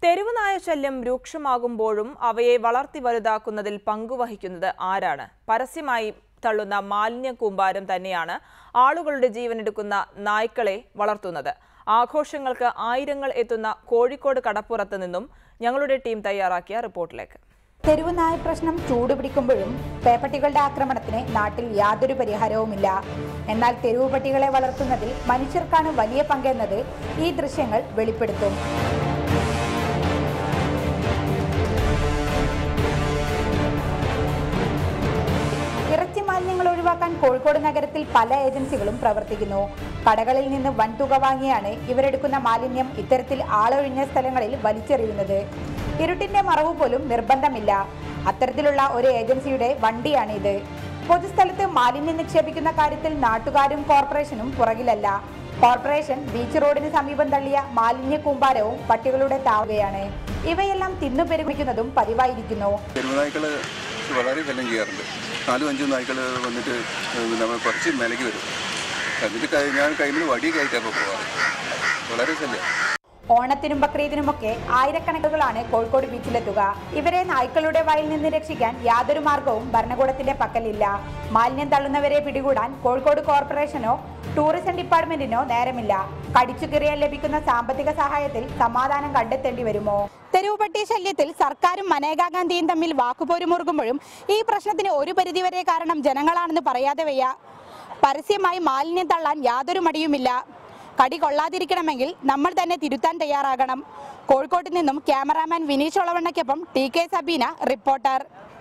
തെരുവ് നായ ശല്യം രൂക്ഷമാകുമ്പോഴും അവയെ വളർത്തി വലുതാക്കുന്നതിൽ പങ്കുവഹിക്കുന്നത് ആരാണ് പരസ്യമായി തള്ളുന്ന മാലിന്യ കൂമ്പാരം തന്നെയാണ് ആളുകളുടെ ജീവനെടുക്കുന്ന നായ്ക്കളെ വളർത്തുന്നത് ആഘോഷങ്ങൾക്ക് ആയിരങ്ങൾ എത്തുന്ന കോഴിക്കോട് കടപ്പുറത്ത് നിന്നും ഞങ്ങളുടെ ടീം തയ്യാറാക്കിയ റിപ്പോർട്ടിലേക്ക് തെരുവ് നായ പ്രശ്നം ചൂടുപിടിക്കുമ്പോഴും പേപ്പട്ടികളുടെ ആക്രമണത്തിന് നാട്ടിൽ യാതൊരു പരിഹാരവുമില്ല എന്നാൽ തെരുവ് പട്ടികളെ വളർത്തുന്നതിൽ മനുഷ്യർക്കാണ് വലിയ പങ്കെന്നത് ഈ ദൃശ്യങ്ങൾ വെളിപ്പെടുത്തും ഇറച്ചി മാലിന്യങ്ങൾ ഒഴിവാക്കാൻ കോഴിക്കോട് നഗരത്തിൽ പല ഏജൻസികളും പ്രവർത്തിക്കുന്നു കടകളിൽ നിന്ന് വൻതുക വാങ്ങിയാണ് ഇവരെടുക്കുന്ന മാലിന്യം ഇത്തരത്തിൽ ആളൊഴിഞ്ഞ സ്ഥലങ്ങളിൽ വലിച്ചെറിയുന്നത് ഇരുട്ടിന്റെ മറവ് പോലും നിർബന്ധമില്ല അത്തരത്തിലുള്ള ഒരു ഏജൻസിയുടെ വണ്ടിയാണിത് പൊതുസ്ഥലത്ത് മാലിന്യം നിക്ഷേപിക്കുന്ന കാര്യത്തിൽ നാട്ടുകാരും കോർപ്പറേഷനും പുറകിലല്ല കോർപ്പറേഷൻ ബീച്ച് റോഡിന് സമീപം തള്ളിയ മാലിന്യ കൂമ്പാരവും പട്ടികളുടെ താവുകയാണ് ഇവയെല്ലാം തിന്നു പെരുമിക്കുന്നതും പതിവായിരിക്കുന്നു തെരുവുനായ്ക്കൾ വളരെ ശല്യം ചെയ്യാറുണ്ട് നാലും അഞ്ചും നായ്ക്കൾ വന്നിട്ട് നമ്മൾ കുറച്ച് മേലേക്ക് വരും എന്നിട്ട് കൈ- ഞാൻ കൈമിൽ വടി കയറ്റാപ്പോൾ പോകാറ് വളരെ ശല്യം ഓണത്തിനും ബക്രീദിനുമൊക്കെ ആയിരക്കണക്കുകളാണ് കോഴിക്കോട് ബീച്ചിലെത്തുക ഇവരെ നായ്ക്കളുടെ വായിൽ നിന്ന് രക്ഷിക്കാൻ യാതൊരു മാർഗവും ഭരണകൂടത്തിന്റെ പക്കലില്ല മാലിന്യം തള്ളുന്നവരെ പിടികൂടാൻ കോഴിക്കോട് കോർപ്പറേഷനോ ടൂറിസം ഡിപ്പാർട്ട്മെന്റിനോ നേരമില്ല കടിച്ചു കീറിയാൽ ലഭിക്കുന്ന സാമ്പത്തിക സഹായത്തിൽ സമാധാനം കണ്ടെത്തേണ്ടി വരുമോ തെരുവുപട്ടി ശല്യത്തിൽ സർക്കാരും മനേകാ ഗാന്ധിയും തമ്മിൽ വാക്കുപോരുമുറുകുമ്പോഴും ഈ പ്രശ്നത്തിന് ഒരു പരിധിവരെ കാരണം ജനങ്ങളാണെന്ന് പറയാതെ വയ്യ പരസ്യമായി മാലിന്യം തള്ളാൻ യാതൊരു മടിയുമില്ല കടി കൊള്ളാതിരിക്കണമെങ്കിൽ നമ്മൾ തന്നെ തിരുത്താൻ തയ്യാറാകണം കോഴിക്കോട്ട് നിന്നും ക്യാമറാമാൻ വിനീഷ് ഒളവണ്ണയ്ക്കൊപ്പം ടി കെ സബീന റിപ്പോർട്ടർ